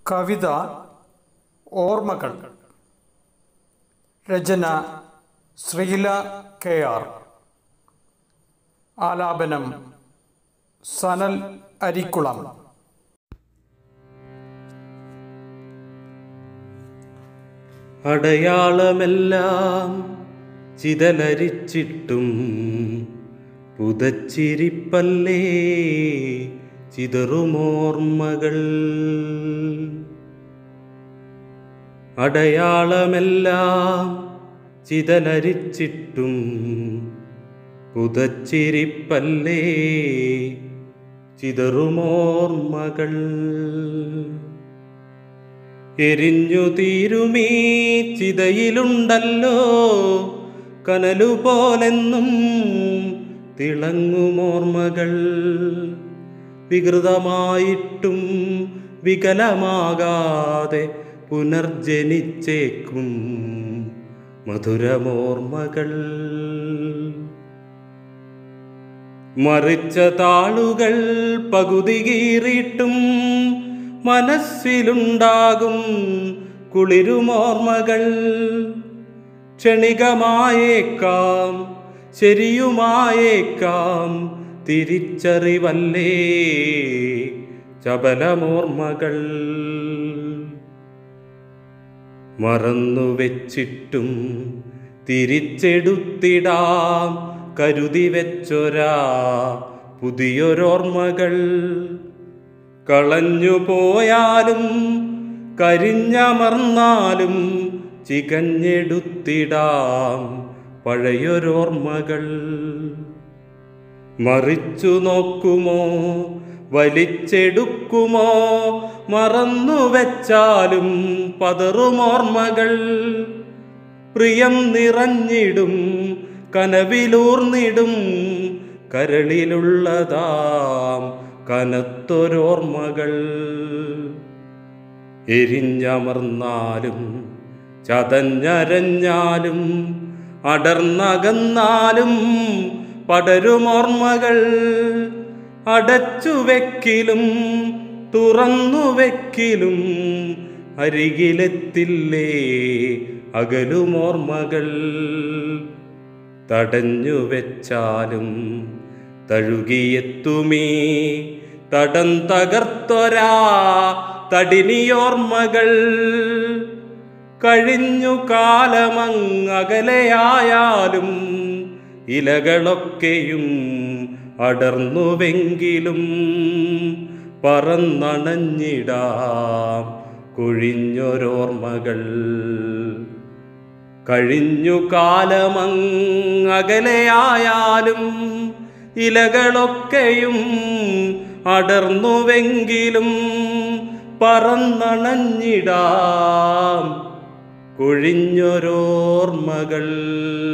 കവിത ഓർമ്മകൾ രചന Srila K R ആലാപനം സനൽ അരിക്കുളം അടയാളമെല്ലാം ചിതലരിച്ചിട്ടും പുതച്ചിരിപ്പല്ലേ ചിതറുമോർമ്മകൾ അടയാളമെല്ലാം ചിതലരിച്ചിട്ടും പുതച്ചിരിപ്പല്ലേ ചിതറുമോർമ്മകൾ എരിഞ്ഞു തീരുമീ ചിതയിലുണ്ടല്ലോ കനലുപോലെന്നും തിളങ്ങുമോർമ്മകൾ വികൃതമായിട്ടും വികലമാകാതെ പുനർജനിച്ചേക്കും മധുരമോർമ്മകൾ മറിച്ച താളുകൾ പകുതി കീറിയിട്ടും മനസ്സിലുണ്ടാകും കുളിരുമോർമ്മകൾ ക്ഷണികമായേക്കാം ശരിയുമായേക്കാം തിരിച്ചറിവല്ലേ ചപലമോർമ്മകൾ മറന്നു വെച്ചിട്ടും തിരിച്ചെടുത്തിടാം കരുതി വെച്ചൊരാ പുതിയൊരോർമ്മകൾ കളഞ്ഞു പോയാലും കരിഞ്ഞമർന്നാലും ചികഞ്ഞെടുത്തിടാം പഴയൊരോർമ്മകൾ മറിച്ചു നോക്കുമോ വലിച്ചെടുക്കുമോ മറന്നു വെച്ചാലും പതറുമോർമ്മകൾ പ്രിയം നിറഞ്ഞിടും കനവിലൂർന്നിടും കരളിലുള്ളതാം കനത്തൊരോർമ്മകൾ എരിഞ്ഞമർന്നാലും ചതഞ്ഞരഞ്ഞാലും അടർന്നകന്നാലും പടരുമോർമ്മകൾ അടച്ചു വെക്കിലും തുറന്നു വെക്കിലും അരികിലെത്തില്ലേ അകലുമോർമ്മകൾ തടഞ്ഞു വെച്ചാലും തഴുകിയെത്തുമീ തടം തകർത്തൊരാ തടിനിയോർമ്മകൾ കഴിഞ്ഞു കാലമങ്ങകലെയായാലും ഇലകളൊക്കെയും അടർന്നുവെങ്കിലും പറന്നണഞ്ഞിടാം കൊഴിഞ്ഞൊരോർമ്മകൾ കഴിഞ്ഞു കാലമങ്ങകലെയായാലും ഇലകളൊക്കെയും അടർന്നുവെങ്കിലും പറന്നണഞ്ഞിടാം കൊഴിഞ്ഞൊരോർമ്മകൾ